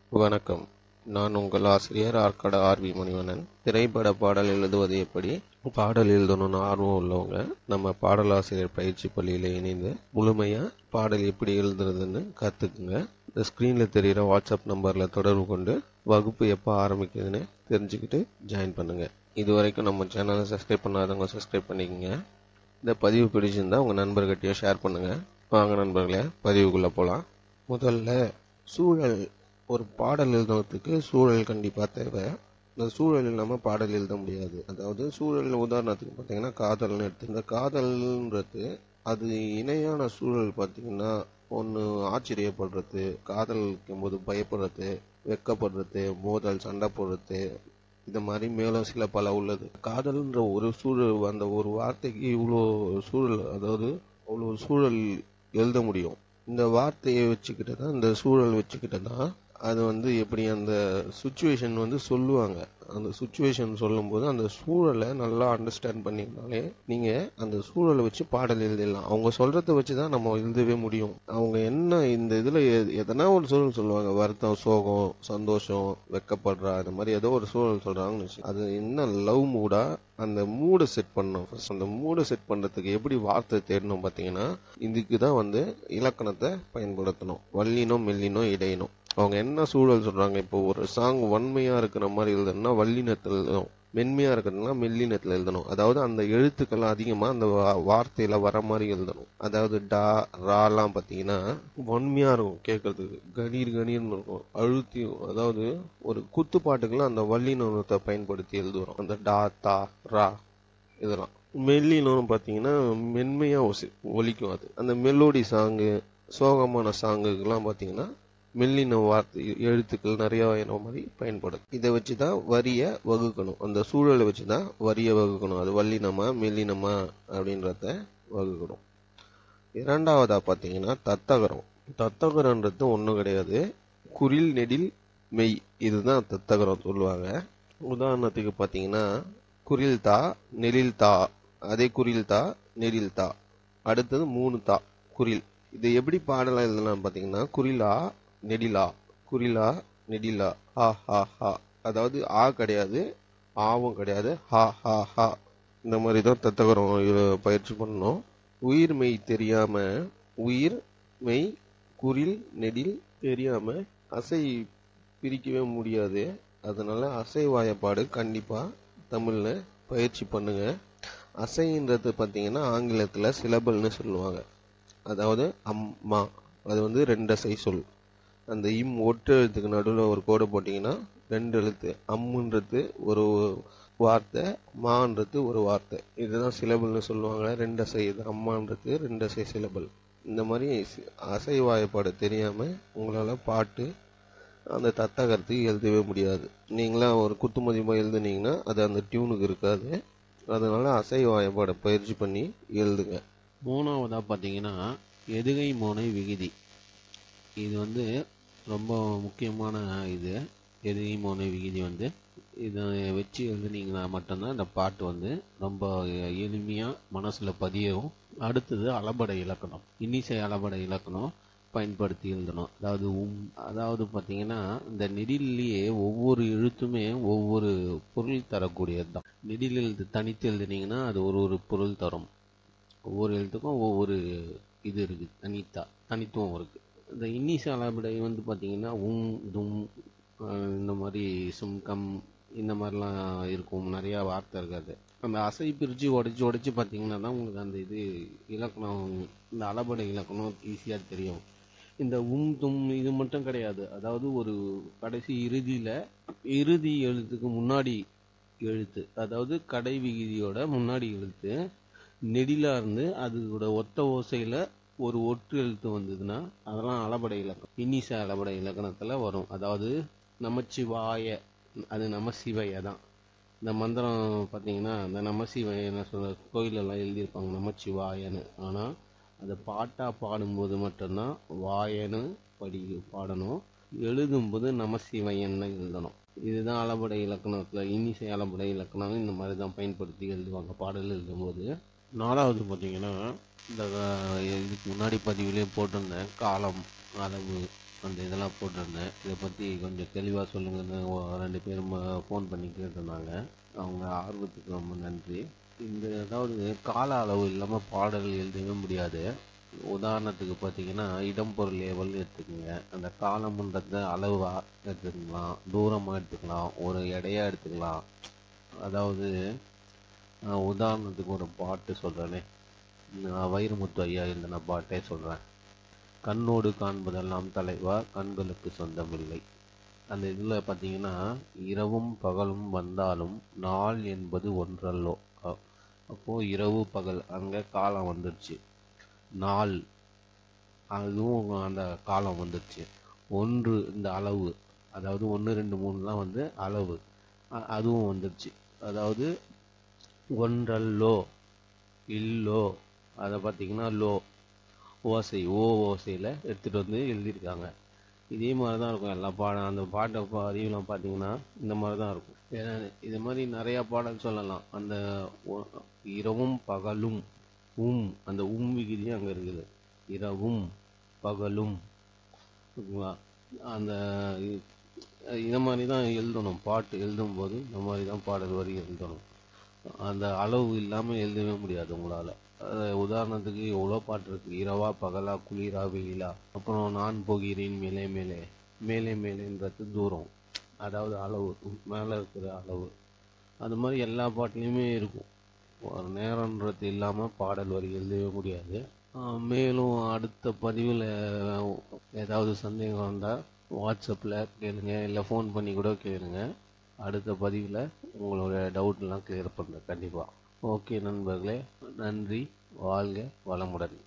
வணக்கம் நான் உங்கள் ஆசிரியர் ஆற்காடு ஆர்வி மணிவண்ணன் திரைப்பட பாடல் எழுதுவது எப்படி பாடல் எழுதணும்னு ஆர்வம் உள்ளவங்க நம்ம பாடலாசிரியர் பயிற்சி பள்ளியில் இணைந்து முழுமையாக பாடல் எப்படி எழுதுறதுன்னு கற்றுக்குங்க இந்த ஸ்க்ரீனில் தெரிகிற வாட்ஸ்அப் நம்பரில் தொடர்பு கொண்டு வகுப்பு எப்போ ஆரம்பிக்குதுன்னு தெரிஞ்சுக்கிட்டு ஜாயின் பண்ணுங்கள் இது வரைக்கும் நம்ம சேனலை சப்ஸ்கிரைப் பண்ணாதவங்க சப்ஸ்கிரைப் பண்ணிக்கோங்க இந்த பதிவு பிடிச்சிருந்தா உங்கள் நண்பர்கிட்டயும் ஷேர் பண்ணுங்கள் வாங்க நண்பர்களே பதிவுக்குள்ளே போகலாம் முதல்ல சூழல் ஒரு பாடல் எழுதுறதுக்கு சூழல் கண்டிப்பாக தேவை இந்த சூழல் இல்லாமல் பாடல் எழுத முடியாது அதாவது சூழல் உதாரணத்துக்கு பார்த்தீங்கன்னா காதல்னு எடுத்து இந்த காதல்ன்றது அது இணையான சூழல் பார்த்தீங்கன்னா ஒன்று ஆச்சரியப்படுறது காதலிக்கும் போது பயப்படுறது வெக்கப்படுறது மோதல் சண்டை போடுறது இந்த மாதிரி மேலும் சில பல உள்ளது காதல்ன்ற ஒரு சூழல் அந்த ஒரு வார்த்தைக்கு இவ்வளோ சூழல் அதாவது அவ்வளோ சூழல் எழுத முடியும் இந்த வார்த்தையை வச்சுக்கிட்டு தான் இந்த சூழல் வச்சுக்கிட்டு தான் அது வந்து எப்படி அந்த சுச்சுவேஷன் வந்து சொல்லுவாங்க அந்த சுச்சுவேஷன் சொல்லும்போது அந்த சூழலை நல்லா அண்டர்ஸ்டாண்ட் பண்ணிங்கனாலே நீங்க அந்த சூழலை வச்சு பாடல் எழுதிடலாம் அவங்க சொல்றத வச்சு தான் நம்ம எழுதவே முடியும் அவங்க என்ன இந்த இதுல எ- எதனா ஒரு சூழல் சொல்லுவாங்க வருத்தம் சோகம் சந்தோஷம் வெக்கப்படுறா இந்த மாதிரி ஏதோ ஒரு சூழல் சொல்றாங்கன்னு வச்சு அது என்ன லவ் மூடா அந்த மூடை செட் பண்ணணும் ஃபர்ஸ்ட் அந்த மூடை செட் பண்றதுக்கு எப்படி வார்த்தை தேடணும் பாத்தீங்கன்னா இதுக்கு தான் வந்து இலக்கணத்தை பயன்படுத்தணும் வல்லினம் மெல்லினம் இடையினம் அவங்க என்ன சூழல் சொல்றாங்க இப்போ ஒரு சாங் வன்மையா இருக்கிற மாதிரி எழுதணும்னா வல்லினத்தில் எழுதணும் மென்மையா இருக்கிறதுனா மெல்லினத்துல எழுதணும் அதாவது அந்த எழுத்துக்கள் அதிகமா அந்த வா- வார்த்தையில வர மாதிரி எழுதணும் அதாவது டா ராலாம் பாத்தீங்கன்னா வன்மையா இருக்கும் கேட்கறதுக்கு கணீர் கணீர்னு இருக்கும் அழுத்தி அதாவது ஒரு குத்து பாட்டுக்கெல்லாம் அந்த வல்லினத்தை பயன்படுத்தி எழுதுறோம் அந்த டா தா ரா இதெல்லாம் மெல்லினம் பார்த்தீங்கன்னா மென்மையா ஒசி ஒலிக்கும் அது அந்த மெலோடி சாங்கு சோகமான சாங்குக்கெல்லாம் பார்த்தீங்கன்னா மெல்லின வார்த்தை எழுத்துக்கள் நிறைய என்ன மாதிரி பயன்படும் இதை வச்சு தான் வரியை வகுக்கணும் அந்த சூழலை வச்சு தான் வரியை வகுக்கணும் அது வல்லினமா மெல்லினமா அப்படின்றத வகுக்கணும் இரண்டாவதா பார்த்தீங்கன்னா தத்தகரம் தத்தகரன்றது ஒன்றும் கிடையாது குரில் நெடில் மெய் இதுதான் தத்தகரம் சொல்லுவாங்க உதாரணத்துக்கு பார்த்தீங்கன்னா குரில் தா நெடில் தா அதே குரில் தா நெடில் தா அடுத்தது மூணு தா குரில் இது எப்படி பாடலாம் எழுதலாம் பார்த்தீங்கன்னா குரிலா நெடிலா குரிலா நெடிலா ஹா ஹா ஹா அதாவது ஆ கிடையாது ஆவும் கிடையாது ஹா ஹா ஹா இந்த மாதிரி தான் தத்தகரம் இது பயிற்சி பண்ணணும் உயிர் மெய் தெரியாம உயிர் மெய் குரில் நெடில் தெரியாம அசை பிரிக்கவே முடியாது அதனால அசை வாயப்பாடு கண்டிப்பா தமிழ்ல பயிற்சி பண்ணுங்க அசைன்றது பார்த்தீங்கன்னா ஆங்கிலத்துல சிலபல்னு சொல்லுவாங்க அதாவது அம்மா அது வந்து ரெண்டு அசை சொல் அந்த இம் ஒட்டு எழுத்துக்கு நடுவில் ஒரு கோடு போட்டிங்கன்னா ரெண்டு எழுத்து அம்முன்றது ஒரு வார்த்தை மான்றது ஒரு வார்த்தை இதுதான் சிலபல்னு சொல்லுவாங்க ரெண்டு அசை இது அம்மான்றது ரெண்டு அசை சிலபல் இந்த மாதிரி சி- அசை வாய்ப்பாடு தெரியாம உங்களால பாட்டு அந்த தத்தகரத்துக்கு எழுதவே முடியாது நீங்களா ஒரு குத்து மதிப்பாக எழுதுனீங்கன்னா அது அந்த டியூனுக்கு இருக்காது அதனால அசை வாய்ப்பாடை பயிற்சி பண்ணி எழுதுங்க மூணாவதாக பார்த்தீங்கன்னா எதுகை மோனை விகுதி இது வந்து ரொம்ப முக்கியமான இது எதுகை மோனை விகுதி வந்து இதை வச்சு எழுதுனீங்கன்னா மட்டும்தான் இந்த பாட்டு வந்து ரொம்ப எளிமையாக மனசில் பதியவும் அடுத்தது அளபடை இலக்கணம் இன்னிசை அளபடை இலக்கணம் பயன்படுத்தி எழுதணும் அதாவது உம் அதாவது பார்த்தீங்கன்னா இந்த நெடிலேயே ஒவ்வொரு எழுத்துமே ஒவ்வொரு பொருள் தரக்கூடியது தான் நெடில் எழுத்து தனித்து எழுதுனீங்கன்னா அது ஒரு ஒரு பொருள் தரும் ஒவ்வொரு எழுத்துக்கும் ஒவ்வொரு இது இருக்குது தனித்தா தனித்துவம் இருக்கு இந்த இன்னிசை அளபடை வந்து பார்த்தீங்கன்னா உம் தும் அஹ் இந்த மாதிரி சும் கம் இந்த மாதிரிலாம் இருக்கும் நிறையா வார்த்தை இருக்காது அந்த அசை பிரித்து உடச்சி உடச்சி பார்த்தீங்கன்னா தான் உங்களுக்கு அந்த இது இலக்கணம் இந்த அளபடை இலக்கணம் ஈஸியாக தெரியும் இந்த உம் தும் இது மட்டும் கிடையாது அதாவது ஒரு கடைசி இறுதியில் இறுதி எழுத்துக்கு முன்னாடி எழுத்து அதாவது கடை விகுதியோட முன்னாடி எழுத்து நெடிலா இருந்து அதோட ஒத்த ஓசையில ஒரு ஒற்று எழுத்து வந்ததுன்னா அதெல்லாம் அளபடை இலக்கணம் இன்னிசை அளபடை இலக்கணத்துல வரும் அதாவது நமச்சிவாய அது நமசிவைய தான் இந்த மந்திரம் பார்த்தீங்கன்னா இந்த நமசிவாய என்ன சொல்ற கோயிலெல்லாம் எழுதியிருப்பாங்க நமச்சிவாயன்னு ஆனால் அதை பாட்டா பாடும்போது மட்டும்தான் வாயன்னு படி பாடணும் எழுதும்போது நமசிவையன்னு எழுதணும் இதுதான் அளபடை இலக்கணத்துல இன்னிசை அளபடை இலக்கணம் இந்த மாதிரி தான் பயன்படுத்தி எழுதுவாங்க பாடல் எழுதும்போது நாலாவது பார்த்தீங்கன்னா இந்த அஹ், இதுக்கு முன்னாடி பதிவிலே போட்டிருந்தேன் காலம் அளவு அந்த இதெல்லாம் போட்டிருந்தேன் இதை பற்றி கொஞ்சம் தெளிவாக சொல்லுங்கன்னு ஒ- ரெண்டு பேரும் ஃபோன் பண்ணி கேட்டிருந்தாங்க அவங்க ஆர்வத்துக்கு ரொம்ப நன்றி இந்த அதாவது கால அளவு இல்லாமல் பாடல் எழுதவே முடியாது உதாரணத்துக்கு பார்த்தீங்கன்னா இடம் பொருள் ஏவல் எடுத்துக்கோங்க அந்த காலம்ன்றத அளவா எடுத்துக்கலாம் தூரமாக எடுத்துக்கலாம் ஒரு எடையா எடுத்துக்கலாம் அதாவது அஹ், உதாரணத்துக்கு ஒரு பாட்டு சொல்கிறேனே நான் வைரமுத்து ஐயா எழுதின பாட்டே சொல்கிறேன் கண்ணோடு காண்பதெல்லாம் தலைவா கண்களுக்கு சொந்தமில்லை அந்த இதில் பார்த்தீங்கன்னா இரவும் பகலும் வந்தாலும் நாள் என்பது ஒன்றல்லோ அ- அப்போ இரவு பகல் அங்கே காலம் வந்துடுச்சு நாள் அதுவும் அந்த காலம் வந்துடுச்சு ஒன்று இந்த அளவு அதாவது ஒன்று ரெண்டு மூணுலாம் வந்து அளவு அ- அதுவும் வந்துடுச்சு அதாவது ஒன்றல்லோ இல்லோ அதை பார்த்தீங்கன்னா லோ ஓசை ஓ ஓசையில் எடுத்துகிட்டு வந்து எழுதியிருக்காங்க இதே மாதிரி தான் இருக்கும் எல்லா பாடம் அந்த பாட்டை பதிவுலாம் பார்த்தீங்கன்னா இந்த மாதிரி தான் இருக்கும் ஏன்னா இது மாதிரி நிறையா பாடல் சொல்லலாம் அந்த ஒ- இரவும் பகலும் உம் அந்த உம் விகுதியும் அங்கே இருக்குது இரவும் பகலும் ஓகேங்களா அந்த இ- இந்த மாதிரி தான் எழுதணும் பாட்டு எழுதும்போது இந்த மாதிரி தான் பாடல் வரி எழுதணும் அந்த அளவு இல்லாமல் எழுதவே முடியாது உங்களால் உதாரணத்துக்கு எவ்வளோ பாட்டு இருக்கு இரவா பகலா குளிரா வெயிலா அப்புறம் நான் போகிறேன் மேலே மேலே மேலே மேலேன்றது தூரம் அதாவது அளவு மேலே இருக்கிற அளவு அது மாதிரி எல்லா பாட்டுலேயுமே இருக்கும் ஒரு நேரன்றது இல்லாமல் பாடல் வரி எழுதவே முடியாது ஆஹ் மேலும் அடுத்த பதிவில் ஏதாவது சந்தேகம் வந்தால் வாட்ஸ்அப்பில் கேளுங்க இல்லை ஃபோன் பண்ணி கூட கேளுங்க அடுத்த பதிவில் உங்களோட டவுட்லாம் கிளியர் பண்ணுறேன் கண்டிப்பாக ஓகே நண்பர்களே நன்றி வாழ்க வளமுடன்